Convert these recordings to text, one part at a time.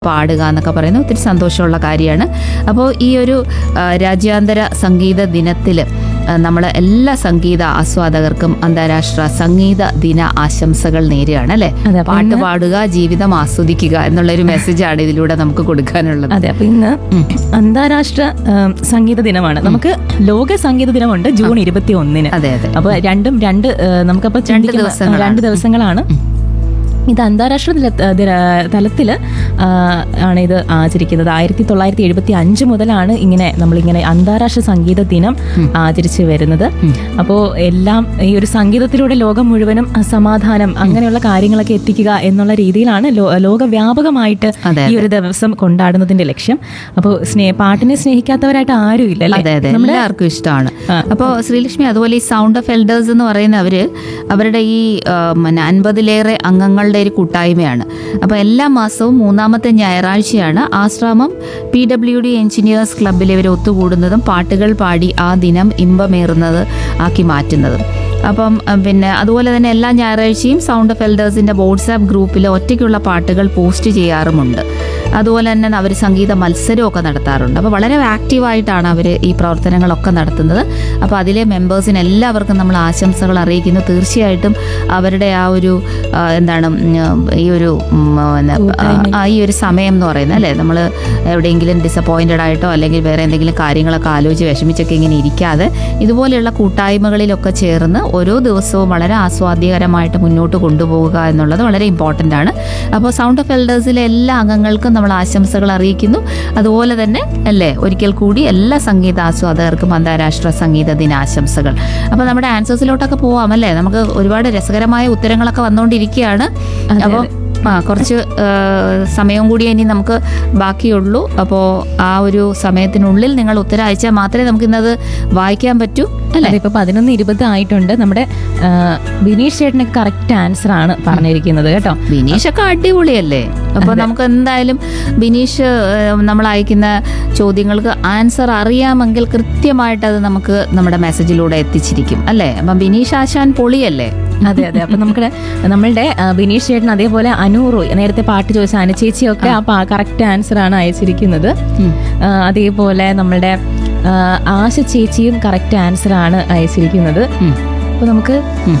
പാടുക എന്നൊക്കെ പറയുന്നത് ഒത്തിരി സന്തോഷമുള്ള കാര്യമാണ് അപ്പോൾ ഈ ഒരു ആ, രാജ്യാന്തര സംഗീത ദിനത്തിൽ നമ്മൾ എല്ലാ സംഗീത ആസ്വാദകർക്കും അന്താരാഷ്ട്ര സംഗീത ദിന ആശംസകൾ നേരുകയാണ് അല്ലേ അതെ, അപ്പൊ പാട്ട് ഇന്ന് പാടുക ജീവിതം ആസ്വദിക്കുക എന്നുള്ളൊരു മെസ്സേജാണ് ഇതിലൂടെ നമുക്ക് കൊടുക്കാനുള്ളത് അതെ അപ്പൊ ഇന്ന് അന്താരാഷ്ട്ര ആ, സംഗീത ദിനമാണ് നമുക്ക് ലോക സംഗീത ദിനമുണ്ട് ജൂൺ ഇരുപത്തി ഒന്നിന് അതെ അതെ അപ്പൊ രണ്ടും രണ്ട് ആ, നമുക്കപ്പോ ചിന്തിക്കുന്ന- ദിവസങ്ങളാണ്. രണ്ട് ദിവസങ്ങളാണ് ഇത് അന്താരാഷ്ട്ര തല- ദിന- തലത്തില് ആ, ആണ് ഇത് ആചരിക്കുന്നത് ആയിരത്തി തൊള്ളായിരത്തി എഴുപത്തി അഞ്ച് മുതലാണ് ഇങ്ങനെ നമ്മളിങ്ങനെ അന്താരാഷ്ട്ര സംഗീത ദിനം ആചരിച്ചു വരുന്നത് അപ്പോൾ എല്ലാം ഈ ഒരു സംഗീതത്തിലൂടെ ലോകം മുഴുവനും സമാധാനം അങ്ങനെയുള്ള കാര്യങ്ങളൊക്കെ എത്തിക്കുക എന്നുള്ള രീതിയിലാണ് ലോ- ലോകവ്യാപകമായിട്ട് അതെ, ഈ ഒരു ദിവസം കൊണ്ടാടുന്നതിന്റെ ലക്ഷ്യം അപ്പോൾ സ്നേഹ പാട്ടിനെ സ്നേഹിക്കാത്തവരായിട്ട് ആരും ഇല്ല അതെ അതെ നമ്മുടെ എല്ലാവർക്കും ഇഷ്ടമാണ് ആ. അപ്പോൾ ശ്രീലക്ഷ്മി അതുപോലെ ഈ സൗണ്ട് ഓഫ് എൽഡേഴ്സ് എന്ന് പറയുന്നവര് അവരുടെ ഈ ആ, പിന്നെ അൻപതിലേറെ അംഗങ്ങളുടെ ഒരു കൂട്ടായ്മയാണ് അപ്പോൾ എല്ലാ മാസവും മൂന്നാമത്തെ ഞായറാഴ്ചയാണ് ആശ്രമം പി ഡബ്ല്യു ഡി എഞ്ചിനീയേഴ്സ് ക്ലബ്ബിൽ ഇവർ ഒത്തുകൂടുന്നതും പാട്ടുകൾ പാടി ആ ദിനം ഇമ്പമേറുന്നത് ആക്കി മാറ്റുന്നതും അപ്പം ആ, പിന്നെ അതുപോലെ തന്നെ എല്ലാ ഞായറാഴ്ചയും സൗണ്ട് ഓഫ് എൽഡേഴ്സിൻ്റെ വാട്സാപ്പ് ഗ്രൂപ്പിൽ ഒറ്റയ്ക്കുള്ള പാട്ടുകൾ പോസ്റ്റ് ചെയ്യാറുമുണ്ട് അതുപോലെ തന്നെ അവർ സംഗീത മത്സരമൊക്കെ നടത്താറുണ്ട് അപ്പോൾ വളരെ ആക്റ്റീവായിട്ടാണ് അവർ ഈ പ്രവർത്തനങ്ങളൊക്കെ നടത്തുന്നത് അപ്പോൾ അതിലെ മെമ്പേഴ്സിന് എല്ലാവർക്കും നമ്മൾ ആശംസകൾ അറിയിക്കുന്നു തീർച്ചയായിട്ടും അവരുടെ ആ ഒരു ആ, എന്താണ് ഉം, ഈ ഒരു ഉം, പിന്നെ, ആ, ഈ ഒരു സമയം എന്ന് പറയുന്നത് അല്ലേ നമ്മൾ എവിടെയെങ്കിലും ഡിസപ്പോയിൻറ്റഡ് ആയിട്ടോ അല്ലെങ്കിൽ വേറെ എന്തെങ്കിലും കാര്യങ്ങളൊക്കെ ആലോചിച്ച് വിഷമിച്ചൊക്കെ ഇങ്ങനെ ഇരിക്കാതെ ഇതുപോലെയുള്ള കൂട്ടായ്മകളിലൊക്കെ ചേർന്ന് ഓരോ ദിവസവും വളരെ ആസ്വാദ്യകരമായിട്ട് മുന്നോട്ട് കൊണ്ടുപോകുക എന്നുള്ളത് വളരെ ഇമ്പോർട്ടൻ്റ് ആണ് അപ്പോൾ സൗണ്ട് ഓഫ് എൽഡേഴ്സിലെ എല്ലാ അംഗങ്ങൾക്കും നമ്മൾ ആശംസകൾ അറിയിക്കുന്നു അതുപോലെ തന്നെ അല്ലേ ഒരിക്കൽ കൂടി എല്ലാ സംഗീത ആസ്വാദകർക്കും അന്താരാഷ്ട്ര സംഗീത ദിനാശംസകൾ അപ്പോൾ നമ്മുടെ ആൻസേഴ്സിലോട്ടൊക്കെ പോവാം അല്ലേ നമുക്ക് ഒരുപാട് രസകരമായ ഉത്തരങ്ങളൊക്കെ വന്നുകൊണ്ടിരിക്കുകയാണ് അപ്പോൾ ആ കുറച്ച് ആ, സമയം കൂടി ഇനി നമുക്ക് ബാക്കിയുള്ളൂ അപ്പോൾ ആ ഒരു സമയത്തിനുള്ളിൽ നിങ്ങൾ ഉത്തരം അയച്ചാൽ മാത്രമേ നമുക്ക് ഇന്നത് വായിക്കാൻ പറ്റൂ അല്ലേ അതെ ഇപ്പൊ പതിനൊന്ന് ഇരുപത് ആയിട്ടുണ്ട് നമ്മുടെ ആ, ബിനീഷ് ചേട്ടന് കറക്റ്റ് ആൻസർ ആണ് പറഞ്ഞിരിക്കുന്നത് കേട്ടോ ബിനീഷ് ഒക്കെ അടിപൊളിയല്ലേ അപ്പോൾ നമുക്ക് എന്തായാലും ബിനീഷ് ഏഹ്, നമ്മൾ അയക്കുന്ന ചോദ്യങ്ങൾക്ക് ആൻസർ അറിയാമെങ്കിൽ കൃത്യമായിട്ട് അത് നമുക്ക് നമ്മുടെ മെസ്സേജിലൂടെ എത്തിച്ചിരിക്കും അല്ലേ അപ്പം ബിനീഷ് ആശാൻ പൊളിയല്ലേ അതെ അതെ അപ്പൊ നമുക്ക് നമ്മളുടെ ആ, ബിനീഷ് ചേട്ടൻ അതേപോലെ അനൂറു നേരത്തെ പാട്ട് ചോദിച്ച അനുചേച്ചിയൊക്കെ ആ കറക്റ്റ് ആൻസർ ആണ് അയച്ചിരിക്കുന്നത് ഉം. ആ, അതേപോലെ നമ്മളുടെ ആ, ആശ ചേച്ചിയും കറക്റ്റ് ആൻസർ ആണ് അയച്ചിരിക്കുന്നത് ഉം. അപ്പൊ നമുക്ക് ഉം.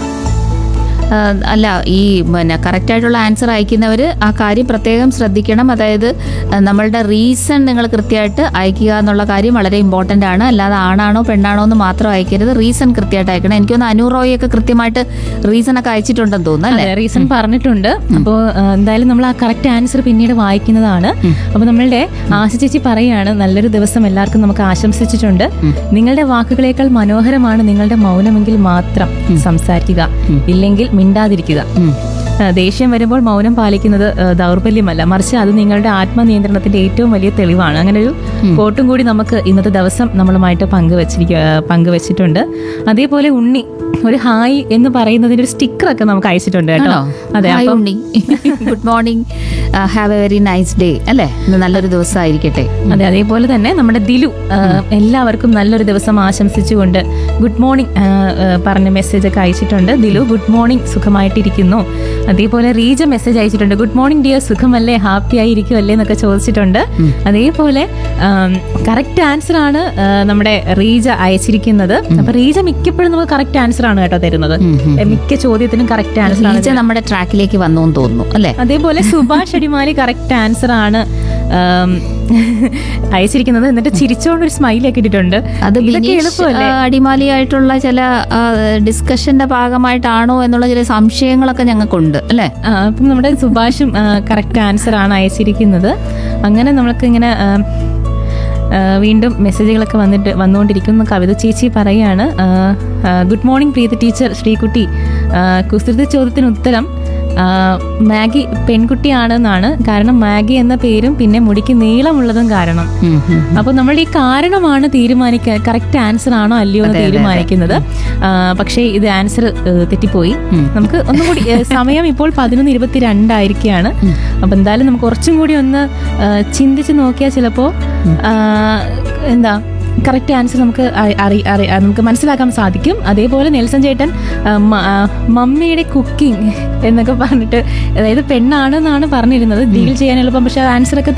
ആ, അല്ല ഈ പിന്നെ കറക്റ്റായിട്ടുള്ള ആൻസർ അയക്കുന്നവർ ആ കാര്യം പ്രത്യേകം ശ്രദ്ധിക്കണം അതായത് ആ, നമ്മളുടെ റീസൺ നിങ്ങൾ കൃത്യമായിട്ട് അയക്കുക എന്നുള്ള കാര്യം വളരെ ഇമ്പോർട്ടൻ്റ് ആണ് അല്ലാതെ ആണാണോ പെണ്ണാണോ എന്ന് മാത്രം അയക്കരുത് റീസൺ കൃത്യമായിട്ട് അയക്കണം എനിക്കൊന്ന് അനൂറോയൊക്കെ കൃത്യമായിട്ട് റീസൺ ഒക്കെ അയച്ചിട്ടുണ്ടെന്ന് തോന്നുന്നു അല്ലേ റീസൺ പറഞ്ഞിട്ടുണ്ട് അപ്പോൾ എന്തായാലും നമ്മൾ ആ കറക്റ്റ് ആൻസർ പിന്നീട് വായിക്കുന്നതാണ് അപ്പോൾ നമ്മളുടെ ആശ ചേച്ചി പറയാണ് നല്ലൊരു ദിവസം എല്ലാവർക്കും നമുക്ക് ആശംസിച്ചിട്ടുണ്ട് നിങ്ങളുടെ വാക്കുകളേക്കാൾ മനോഹരമാണ് നിങ്ങളുടെ മൗനമെങ്കിൽ മാത്രം സംസാരിക്കുക ഇല്ലെങ്കിൽ മിണ്ടാതിരിക്കുക ഉം. ആ, ദേഷ്യം വരുമ്പോൾ മൗനം പാലിക്കുന്നത് ആ, ദൗർബല്യമല്ല മറിച്ച് അത് നിങ്ങളുടെ ആത്മനിയന്ത്രണത്തിന്റെ ഏറ്റവും വലിയ തെളിവാണ് അങ്ങനെ ഒരു കോട്ടും കൂടി നമുക്ക് ഇന്നത്തെ ദിവസം നമ്മളുമായിട്ട് പങ്കുവച്ചിരിക്കുക പങ്കുവച്ചിട്ടുണ്ട് അതേപോലെ ഉണ്ണി ഒരു ഹായ് എന്ന് പറയുന്നതിന്റെ ഒരു സ്റ്റിക്കർ ഒക്കെ നമുക്ക് അയച്ചിട്ടുണ്ട് കേട്ടോ ആണോ അതെ ഹായ് അപ്പം Unni good morning have a very nice day അല്ലേ ഇന്ന് നല്ലൊരു ദിവസമായിരിക്കട്ടെ അതെ അതേപോലെ തന്നെ നമ്മുടെ ദിലു ആ, എല്ലാവർക്കും നല്ലൊരു ദിവസം ആശംസിച്ചുകൊണ്ട് ഗുഡ് മോർണിംഗ് ആ, ആ, പറഞ്ഞ മെസ്സേജ് ഒക്കെ അയച്ചിട്ടുണ്ട് ദിലു ഗുഡ് മോർണിംഗ് സുഖമായിട്ടിരിക്കുന്നു അതേപോലെ റീജ മെസ്സേജ് അയച്ചിട്ടുണ്ട് ഗുഡ് മോർണിംഗ് ഡിയർ സുഖമല്ലേ ഹാപ്പി ആയിരിക്കുമല്ലേ എന്നൊക്കെ ചോദിച്ചിട്ടുണ്ട് അതേപോലെ കറക്റ്റ് ആൻസർ ആണ് ആ, നമ്മുടെ റീജ അയച്ചിരിക്കുന്നത് അപ്പൊ റീജ മിക്കപ്പോഴും നമുക്ക് കറക്റ്റ് ആൻസർ ആണ് കേട്ടോ തരുന്നത് മിക്ക ചോദ്യത്തിനും കറക്റ്റ് ആൻസർ ആണ് ടീച്ചർ നമ്മുടെ ട്രാക്കിലേക്ക് വന്നു എന്ന് തോന്നുന്നു അല്ലേ അതേപോലെ സുഭാഷ് അടിമാലി കറക്റ്റ് ആൻസർ ആണ് ആം, അയച്ചിരിക്കുന്നത് എന്നിട്ട് ചിരിച്ചോണ്ട് ഒരു സ്മൈൽ ഒക്കെ ഇട്ടിട്ടുണ്ട് അത് ഇതൊക്കെ ബിനീഷ് എളുപ്പമല്ലേ ആ, അടിമാലിയായിട്ടുള്ള ചില ഡിസ്കഷന്റെ ഭാഗമായിട്ടാണോ എന്നുള്ള ചില സംശയങ്ങളൊക്കെ ഞങ്ങൾക്കുണ്ട് അല്ലേ ആ, അപ്പം നമ്മുടെ സുഭാഷും കറക്റ്റ് ആൻസർ ആണ് അയച്ചിരിക്കുന്നത് അങ്ങനെ നമ്മൾക്ക് ഇങ്ങനെ ആ, ആ, വീണ്ടും മെസ്സേജുകളൊക്കെ വന്നിട്ട് വന്നുകൊണ്ടിരിക്കുന്നു കവിത ചേച്ചി പറയാണ് good morning Preetha teacher Sreekutty ആ, കുസൃതി ചോദ്യത്തിന് ഉത്തരം ആ, മാഗി പെൺകുട്ടിയാണെന്നാണ് കാരണം മാഗി എന്ന പേരും പിന്നെ മുടിക്ക് നീളമുള്ളതും കാരണം ഉം, ഉം. അപ്പോൾ നമ്മൾ ഈ കാരണമാണ് തീരുമാനിക്കുക കറക്റ്റ് ആൻസർ ആണോ അല്ലയോ എന്ന് തീരുമാനിക്കുന്നത് ആ, പക്ഷേ ഇത് ആൻസർ തെറ്റിപ്പോയി നമുക്ക് ഒന്നും കൂടി ഏ, സമയം ഇപ്പോൾ പതിനൊന്ന് ഇരുപത്തി രണ്ടായിരിക്കുകയാണ് അപ്പൊ എന്തായാലും നമുക്ക് കുറച്ചും കൂടി ഒന്ന് ആ, ചിന്തിച്ച് നോക്കിയാൽ ചിലപ്പോ ആ, എന്താ കറക്റ്റ് ആൻസർ നമുക്ക് അറി- അറി- അറി- ആ, നമുക്ക് മനസ്സിലാക്കാൻ സാധിക്കും അതേപോലെ നെൽസൺ ചേട്ടൻ ആ, മ- ആ, മമ്മിയുടെ കുക്കിംഗ് എന്നൊക്കെ പറഞ്ഞിട്ട് അതായത് പെണ്ണാണെന്നാണ് പറഞ്ഞിരുന്നത് ഡീൽ ചെയ്യാൻ എളുപ്പം പക്ഷെ ആൻസർ ഒക്കെ